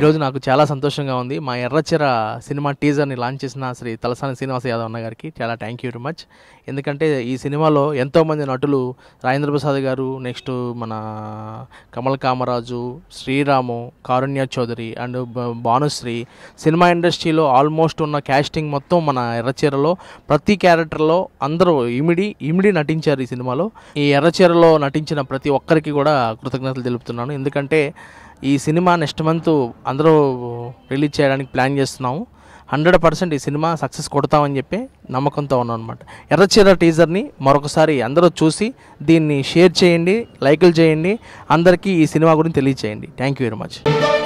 ఈరోజు నాకు చాలా సంతోషంగా ఉంది మా ఎర్రచెర సినిమా టీజర్ని లాంచ్ చేసిన శ్రీ తలసాని శ్రీనివాస యాదవ్ అన్న గారికి చాలా థ్యాంక్ యూ వెరీ మచ్ ఎందుకంటే ఈ సినిమాలో ఎంతోమంది నటులు రాజేంద్ర ప్రసాద్ గారు నెక్స్ట్ మన కమల్ కామరాజు శ్రీరాము కారుణ్య చౌదరి అండ్ బ- భానుశ్రీ సినిమా ఇండస్ట్రీలో ఆల్మోస్ట్ ఉన్న క్యాస్టింగ్ మొత్తం మన ఎర్రచీరలో ప్రతి క్యారెక్టర్లో అందరూ ఇమిడి ఇమిడి నటించారు ఈ సినిమాలో ఈ ఎర్రచీరలో నటించిన ప్రతి ఒక్కరికి కూడా కృతజ్ఞతలు తెలుపుతున్నాను ఎందుకంటే ఈ సినిమా నెక్స్ట్ మంత్ అందరూ రిలీజ్ చేయడానికి ప్లాన్ చేస్తున్నాము హండ్రెడ్ పర్సెంట్ ఈ సినిమా సక్సెస్ కొడతామని చెప్పి నమ్మకంతో ఉన్నాం అనమాట ఎర్రచీర టీజర్ని మరొకసారి అందరూ చూసి దీన్ని షేర్ చేయండి లైకులు చేయండి అందరికీ ఈ సినిమా గురించి తెలియచేయండి థ్యాంక్ యూ వెరీ మచ్